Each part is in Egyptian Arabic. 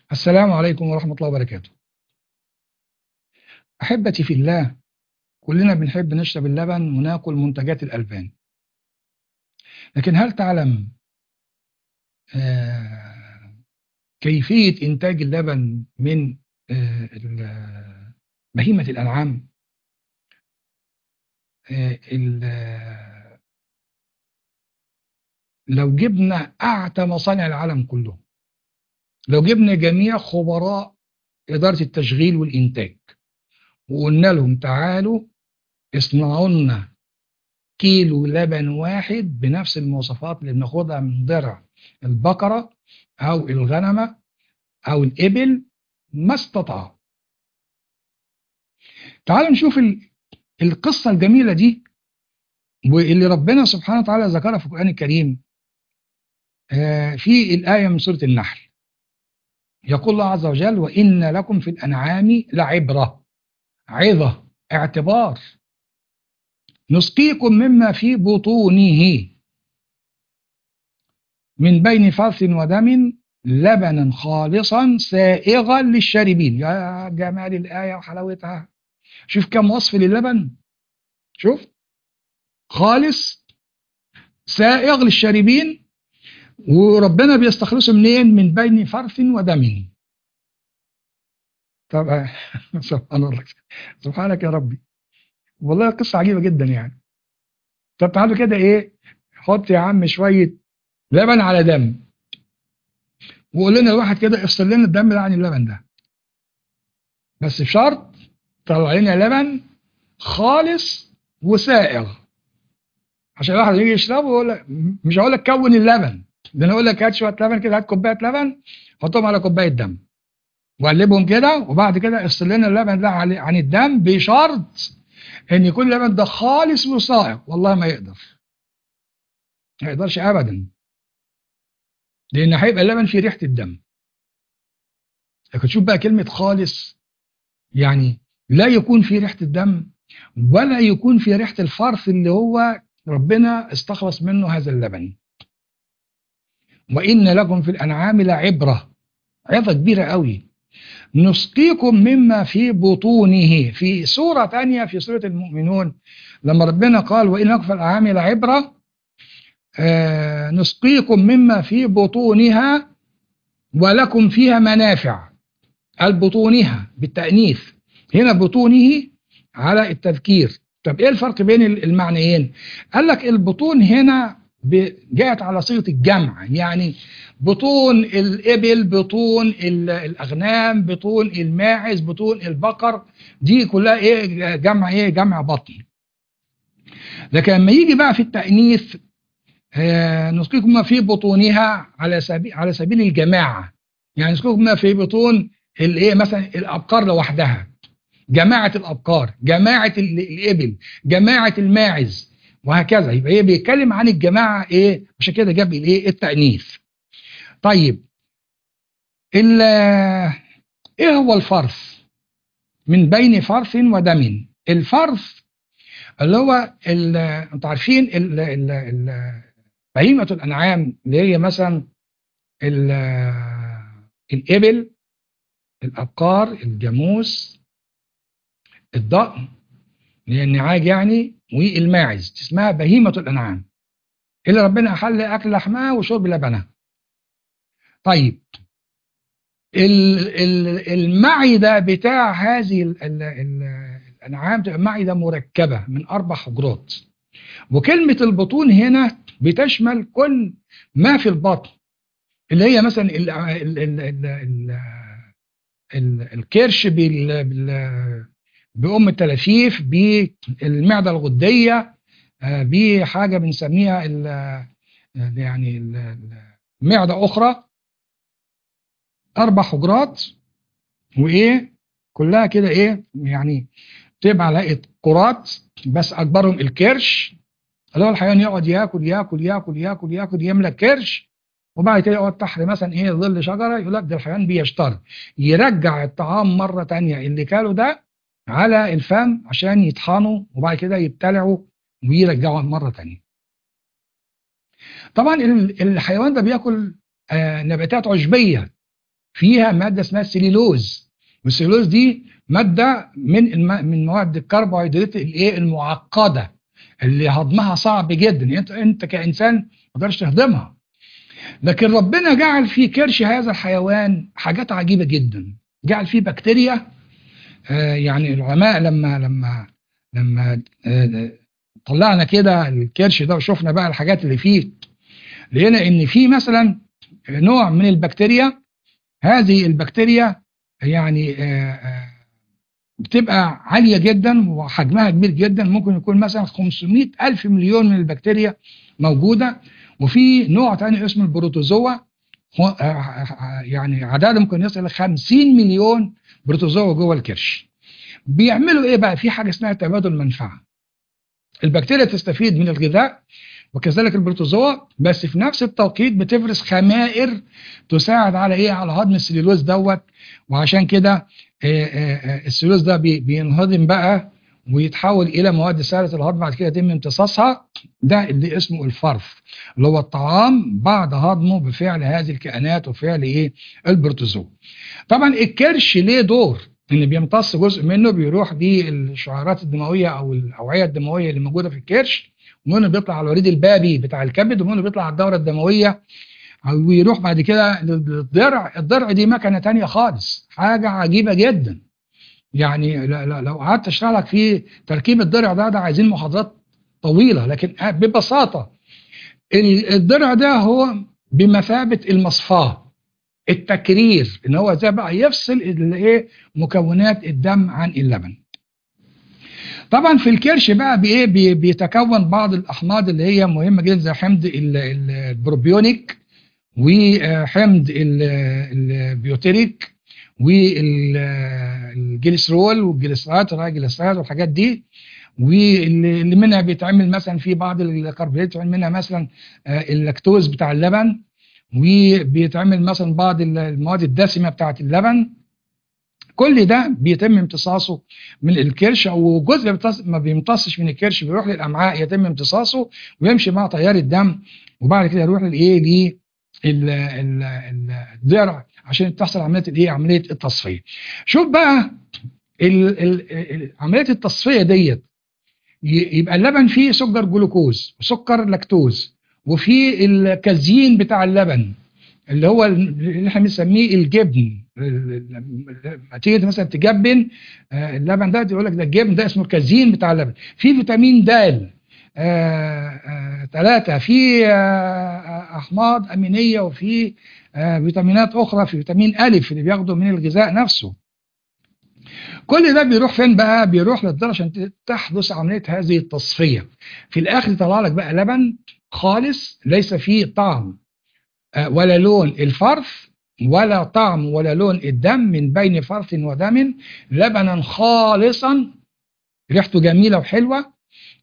السلام عليكم ورحمة الله وبركاته أحبتي في الله كلنا بنحب نشرب اللبن وناكل منتجات الألبان لكن هل تعلم آه، كيفية إنتاج اللبن من آه، ال- بهيمة الأنعام آه، ال- لو جبنا أعتى مصانع العالم كله لو جبنا جميع خبراء إدارة التشغيل والإنتاج وقلنا لهم تعالوا اصنعوا لنا كيلو لبن واحد بنفس المواصفات اللي بناخدها من ضرع البقرة أو الغنمة أو الإبل ما استطاعوا تعالوا نشوف ال- القصة الجميلة دي واللي ربنا سبحانه وتعالى ذكرها في القرآن الكريم آه، في الآية من سورة النحل يقول الله عز وجل وإن لكم في الأنعام لعبرة عظة اعتبار نسقيكم مما في بطونه من بين فرث ودم لبنا خالصا سائغا للشاربين يا جمال الآية وحلاوتها شوف كم وصف للبن شوف خالص سائغ للشاربين وربنا بيستخلصه منين من بين فرث ودم طب سبحان الله سبحانك يا ربي والله قصة عجيبة جدا يعني طب تعالوا كده ايه حط يا عم شوية لبن على دم وقول لنا الواحد كده افصل لنا الدم ده عن اللبن ده بس بشرط طلع لنا لبن خالص وسائغ عشان الواحد يجي يشربه ويقول لك مش هقول لك كون اللبن ده انا اقول لك هات شويه لبن كده هات كوبايه لبن حطهم على كوبايه دم وقلبهم كده وبعد كده افصل لنا اللبن ده عن عن الدم بشرط ان يكون اللبن ده خالص وصائغ والله ما يقدر ما يقدرش ابدا لان هيبقى اللبن فيه ريحه الدم لكن شوف بقى كلمه خالص يعني لا يكون فيه ريحه الدم ولا يكون فيه ريحه الفرث اللي هو ربنا استخلص منه هذا اللبن وإن لكم في الأنعام لعبرة عظة كبيرة قوي نسقيكم مما في بطونه في سورة تانية في سورة المؤمنون لما ربنا قال وإن لكم في الأنعام لعبرة آه نسقيكم مما في بطونها ولكم فيها منافع البطونها بالتأنيث هنا بطونه على التذكير طب ايه الفرق بين المعنيين قال لك البطون هنا جاءت على صيغه الجمع يعني بطون الابل بطون الاغنام بطون الماعز بطون البقر دي كلها ايه جمع ايه جمع بطن لكن لما يجي بقى في التانيث آه نسقيكم ما في بطونها على سبيل على سبيل الجماعه يعني نسقيكم ما في بطون الايه مثلا الابقار لوحدها جماعه الابقار جماعه الابل جماعه الماعز وهكذا يبقى ايه بيتكلم عن الجماعه ايه عشان كده جاب الايه التانيث طيب ايه هو الفرث من بين فرث ودم الفرث اللي هو انتوا عارفين ال ال ال بهيمه الانعام اللي هي مثلا الابل الابقار الجاموس الضأن اللي هي النعاج يعني والماعز اسمها بهيمة الأنعام اللي ربنا أحل أكل لحمها وشرب لبنها طيب المعدة بتاع هذه ال ال ال الأنعام تبقى معدة مركبة من أربع حجرات وكلمة البطون هنا بتشمل كل ما في البطن اللي هي مثلا ال ال ال ال ال ال الكرش بال بال بأم التلافيف بالمعدة الغدية بحاجة بنسميها ال يعني المعدة أخرى أربع حجرات وإيه كلها كده إيه يعني تبقى على كرات بس أكبرهم الكرش اللي هو الحيوان يقعد ياكل ياكل ياكل ياكل ياكل يملى كرش وبعد كده يقعد تحت مثلا ايه ظل شجره يقول لك ده الحيوان بيشتر يرجع الطعام مره تانية اللي كاله ده على الفم عشان يطحنوا وبعد كده يبتلعوا ويرجعوا مرة تانية طبعا الحيوان ده بياكل آه نباتات عشبية فيها ماده اسمها السليلوز والسليلوز دي ماده من الم... من مواد الكربوهيدرات الايه المعقده اللي هضمها صعب جدا يعني انت انت كانسان ما تقدرش تهضمها لكن ربنا جعل في كرش هذا الحيوان حاجات عجيبه جدا جعل فيه بكتيريا آه يعني العلماء لما لما لما آه طلعنا كده الكرش ده وشفنا بقى الحاجات اللي فيه لقينا ان في مثلا نوع من البكتيريا هذه البكتيريا يعني آه بتبقى عالية جدا وحجمها كبير جدا ممكن يكون مثلا 500 ألف مليون من البكتيريا موجودة وفي نوع تاني اسمه البروتوزوا يعني عددهم ممكن يصل ل 50 مليون بروتوزوا جوه الكرش بيعملوا ايه بقى في حاجه اسمها تبادل منفعه البكتيريا تستفيد من الغذاء وكذلك البروتوزوا بس في نفس التوقيت بتفرز خمائر تساعد على ايه على هضم السليلوز دوت وعشان كده السليلوز ده بينهضم بقى ويتحول الى مواد سهله الهضم بعد كده يتم امتصاصها ده اللي اسمه الفرف اللي هو الطعام بعد هضمه بفعل هذه الكائنات وفعل ايه البروتوزوا طبعا الكرش ليه دور ان بيمتص جزء منه بيروح للشعيرات الدمويه او الاوعيه الدمويه اللي موجوده في الكرش ومنه بيطلع على الوريد البابي بتاع الكبد ومنه بيطلع على الدوره الدمويه ويروح بعد كده للضرع الضرع دي مكنه تانية خالص حاجه عجيبه جدا يعني لو قعدت اشرح لك في تركيب الضرع ده ده عايزين محاضرات طويله لكن ببساطه الضرع ده هو بمثابه المصفاه التكرير ان هو زي بقى يفصل الايه مكونات الدم عن اللبن طبعا في الكرش بقى بايه بيتكون بعض الاحماض اللي هي مهمه جدا زي حمض البروبيونيك وحمض البيوتيريك والجليسرول والجليسرات الجليسرات والحاجات دي واللي منها بيتعمل مثلا في بعض الكربوهيدرات بيتعمل منها مثلا اللاكتوز بتاع اللبن وبيتعمل مثلا بعض المواد الدسمه بتاعه اللبن كل ده بيتم امتصاصه من الكرش او جزء ما بيمتصش من الكرش بيروح للامعاء يتم امتصاصه ويمشي مع تيار الدم وبعد كده يروح للايه للضرع عشان تحصل عمليه الايه عمليه التصفيه شوف بقى ال ال عمليه التصفيه ديت يبقى اللبن فيه سكر جلوكوز وسكر لاكتوز وفي الكازين بتاع اللبن اللي هو اللي احنا بنسميه الجبن لما تيجي مثلا تجبن اللبن ده يقول لك ده الجبن ده اسمه الكازين بتاع اللبن في فيتامين د ثلاثة في أحماض أمينية وفي فيتامينات أخرى في فيتامين ألف اللي بياخده من الغذاء نفسه كل ده بيروح فين بقى بيروح للضرع عشان تحدث عملية هذه التصفية في الآخر يطلع لك بقى لبن خالص ليس فيه طعم ولا لون الفرث ولا طعم ولا لون الدم من بين فرث ودم لبنا خالصا ريحته جميلة وحلوة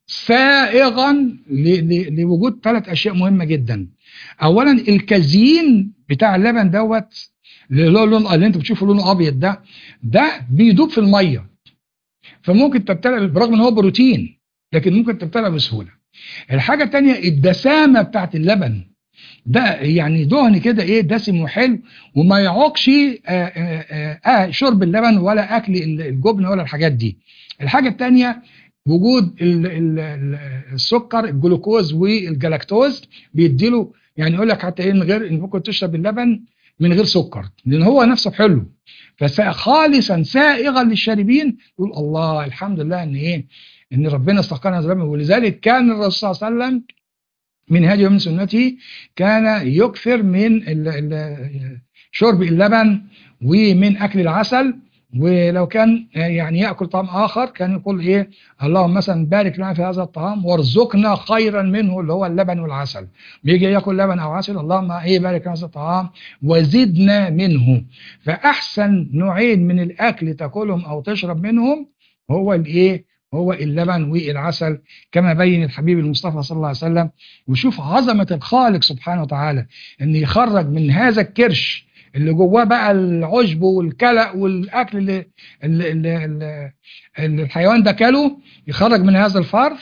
سائغا لوجود ثلاث اشياء مهمه جدا اولا الكازين بتاع اللبن دوت اللي هو اللون اللي انت بتشوفه لونه ابيض ده ده بيدوب في الميه فممكن تبتلع برغم ان هو بروتين لكن ممكن تبتلع بسهوله الحاجه الثانيه الدسامه بتاعت اللبن ده يعني دهن كده ايه دسم وحلو وما يعوقش آآ آآ آآ شرب اللبن ولا اكل الجبن ولا الحاجات دي الحاجه الثانيه وجود ال ال السكر الجلوكوز والجلاكتوز بيديله يعني يقول لك حتى ايه من غير ان ممكن تشرب اللبن من غير سكر لان هو نفسه حلو فخالصا سائغا للشاربين يقول الله الحمد لله ان ايه ان ربنا سقانا هذا اللبن ولذلك كان الرسول صلى الله عليه وسلم من هدي ومن سنته كان يكثر من ال ال شرب اللبن ومن اكل العسل ولو كان يعني ياكل طعام اخر كان يقول ايه اللهم مثلا بارك لنا في هذا الطعام وارزقنا خيرا منه اللي هو اللبن والعسل بيجي ياكل لبن او عسل اللهم ايه بارك لنا هذا الطعام وزدنا منه فاحسن نوعين من الاكل تاكلهم او تشرب منهم هو الايه هو اللبن والعسل كما بين الحبيب المصطفى صلى الله عليه وسلم وشوف عظمه الخالق سبحانه وتعالى ان يخرج من هذا الكرش اللي جواه بقى العشب والكلأ والاكل اللي, اللي, اللي, اللي الحيوان ده كله يخرج من هذا الفرث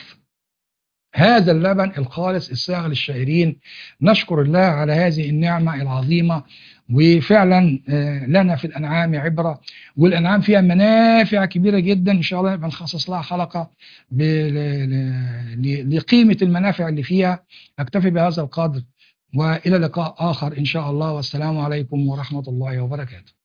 هذا اللبن الخالص الساغ للشائرين نشكر الله على هذه النعمة العظيمة وفعلا آه، لنا في الأنعام عبرة والأنعام فيها منافع كبيرة جدا إن شاء الله نبقى نخصص لها حلقة ب- ل- ل- ل- لقيمة المنافع اللي فيها أكتفي بهذا القدر وإلى لقاء آخر إن شاء الله والسلام عليكم ورحمة الله وبركاته